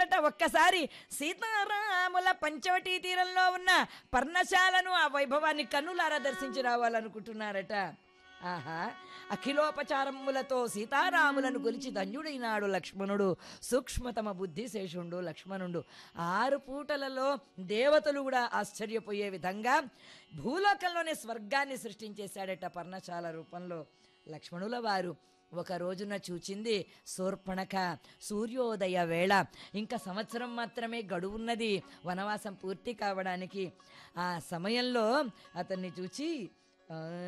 చూడాలట ఒక్కసారి సీతారాముల పంచవటీ తీరంలో ఉన్న పర్ణశాలను ఆ వైభవాన్ని కన్నులారా దర్శించి రావాలనుకుంటున్నారట ఆహా అఖిలోపచారములతో సీతారాములను కొలిచి ధన్యుడైనాడు లక్ష్మణుడు సూక్ష్మతమ బుద్ధి శేషుండు లక్ష్మణుడు ఆరు పూటలలో దేవతలు కూడా ఆశ్చర్యపోయే విధంగా భూలోకంలోనే స్వర్గాన్ని సృష్టించేశాడట పర్ణశాల రూపంలో లక్ష్మణుల వారు ఒక రోజున చూచింది శూర్పణఖ సూర్యోదయ వేళ ఇంకా సంవత్సరం మాత్రమే గడువున్నది వనవాసం పూర్తి కావడానికి ఆ సమయంలో అతన్ని చూచి ఆ,